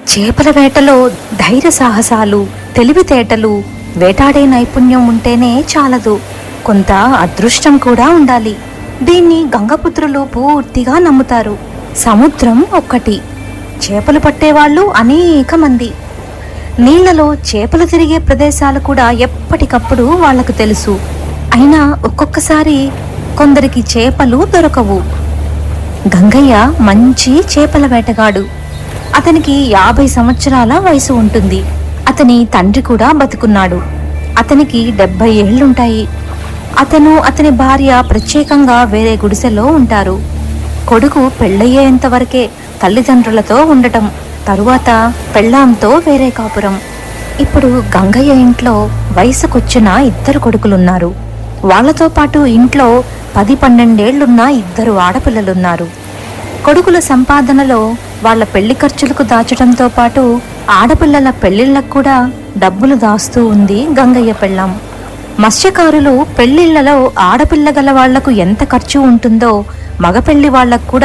చేపల వేటలో ధైర్య సాహసాలు తెలివితేటలు వేటాడే నైపుణ్యం ఉంటేనే చాలదు కొంత అదృష్టం కూడా ఉండాలి దీన్ని గంగపుత్రులు పూర్తిగా నమ్ముతారు సముద్రం ఒక్కటి చేపలు పట్టేవాళ్ళు అనేక మంది నీళ్లలో చేపలు తిరిగే ప్రదేశాలు కూడా ఎప్పటికప్పుడు వాళ్లకు తెలుసు అయినా ఒక్కొక్కసారి కొందరికి చేపలు దొరకవు గంగయ్య మంచి చేపల వేటగాడు అతనికి యాభై సంవత్సరాల వయసు ఉంటుంది అతని తండ్రి కూడా బతుకున్నాడు అతనికి డెబ్బై ఏళ్లుంటాయి అతను అతని భార్య ప్రత్యేకంగా వేరే గుడిసెలో ఉంటారు కొడుకు పెళ్ళయ్యేంత వరకే తల్లిదండ్రులతో ఉండటం తరువాత పెళ్ళాంతో వేరే కాపురం ఇప్పుడు గంగయ్య ఇంట్లో వయసుకొచ్చిన ఇద్దరు కొడుకులున్నారు వాళ్ళతో పాటు ఇంట్లో పది పన్నెండేళ్లున్న ఇద్దరు ఆడపిల్లలున్నారు కొడుకుల సంపాదనలో వాళ్ళ పెళ్లి ఖర్చులకు దాచడంతో పాటు ఆడపిల్లల పెళ్లిళ్లకు కూడా డబ్బులు దాస్తూ ఉంది గంగయ్య పెళ్ళాం మత్స్యకారులు పెళ్లిళ్లలో ఆడపిల్ల గల వాళ్లకు ఎంత ఖర్చు ఉంటుందో మగ పెళ్లి వాళ్లకు కూడా